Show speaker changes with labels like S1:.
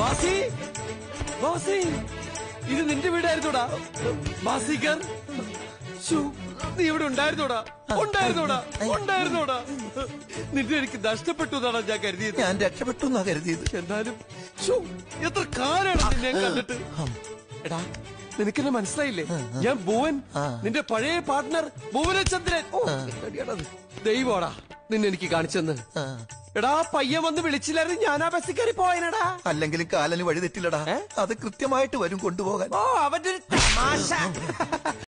S1: ബാസി ബാസി ഇത് നിന്റെ വീടായിരുന്നോടാ ബാസിക്കർ ശ്ശോ, നീ ഇവിടെ ഉണ്ടായിരുന്നോടാ ഉണ്ടായിരുന്നോടാ ഉണ്ടായിരുന്നോടാ നിന്നെ എനിക്ക് നഷ്ടപ്പെട്ടു എന്നാണ് ഞാൻ കരുതിയത്
S2: ഞാൻ രക്ഷപ്പെട്ടു എന്നാ കരുതിയത്
S1: എന്നാലും ശ്ശോ, എത്ര കാലാണ് നിന്നെ കണ്ടിട്ട് എടാ നിനക്കെന്നെ മനസ്സിലായില്ലേ ഞാൻ ഭുവൻ നിന്റെ പഴയ പാർട്ട്ണർ ഭുവനചന്ദ്രൻ ഓ, എടിയാടത്. ദൈവോടാ നിന്നെ എനിക്ക് കാണിച്ചെന്ന് എടാ പയ്യൻ വന്ന് വിളിച്ചില്ലായിരുന്നു ഞാൻ ആ ബസ്സിൽ കയറി പോയനടാ
S2: അല്ലെങ്കിലും കാലന് വഴി തെറ്റില്ലടാ അത് കൃത്യമായിട്ട് വരും കൊണ്ടുപോകാൻ
S1: ഓ അവന്റെ ഒരു തമാശ